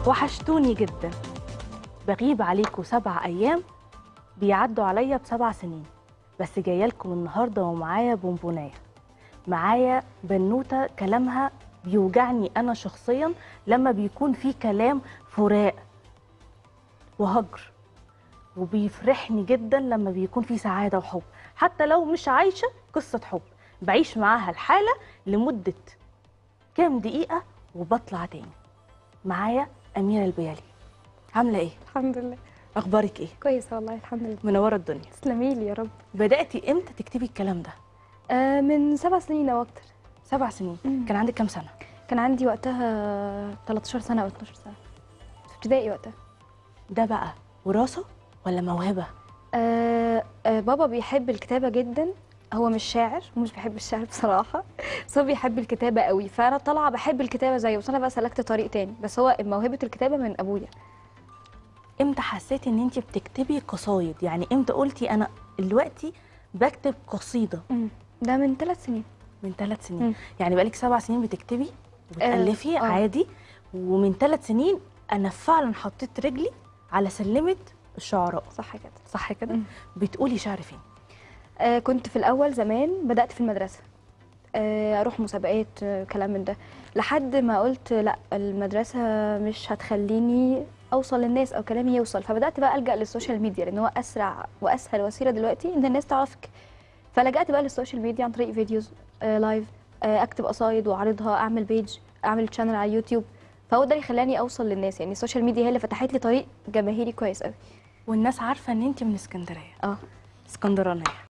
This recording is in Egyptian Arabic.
وحشتوني جدا بغيب عليكم سبع ايام بيعدوا عليا بسبع سنين بس جايه لكم النهارده ومعايا بونبونايه معايا بنوته كلامها بيوجعني انا شخصيا لما بيكون في كلام فراق وهجر وبيفرحني جدا لما بيكون في سعاده وحب حتى لو مش عايشه قصه حب بعيش معاها الحاله لمده كام دقيقه وبطلع تاني معايا اميره البيالي عامله ايه الحمد لله اخبارك ايه كويسه والله الحمد لله منوره الدنيا تسلمي لي يا رب بداتي امتى تكتبي الكلام ده آه من سبع سنين او اكتر سبع سنين مم. كان عندك كام سنه كان عندي وقتها 13 سنه او 12 سنه في ابتدائي وقتها ده بقى وراثه ولا موهبه آه آه بابا بيحب الكتابه جدا هو مش شاعر ومش بيحب الشعر بصراحه بس هو بيحب الكتابه قوي فانا طالعه بحب الكتابه زيه بس انا بقى سلكت طريق تاني بس هو موهبه الكتابه من ابويا امتى حسيتي ان انت بتكتبي قصايد يعني امتى قلتي انا دلوقتي بكتب قصيده ده من ثلاث سنين من ثلاث سنين مم. يعني بقالك سبع سنين بتكتبي وبتالفي آه. عادي ومن ثلاث سنين انا فعلا حطيت رجلي على سلمه الشعراء صح كده صح كده مم. بتقولي شعر فين آه كنت في الاول زمان بدات في المدرسه آه اروح مسابقات آه كلام من ده لحد ما قلت لا المدرسه مش هتخليني اوصل للناس او كلامي يوصل فبدات بقى الجا للسوشيال ميديا لان هو اسرع واسهل وسيله دلوقتي ان الناس تعرفك فلجأت بقى للسوشيال ميديا عن طريق فيديوز آه لايف آه اكتب قصايد واعرضها اعمل بيج اعمل تشانل على يوتيوب فهو ده اللي خلاني اوصل للناس يعني السوشيال ميديا هي اللي فتحت لي طريق جماهيري كويس قوي والناس عارفه ان انت من اسكندريه اه اسكندرانيه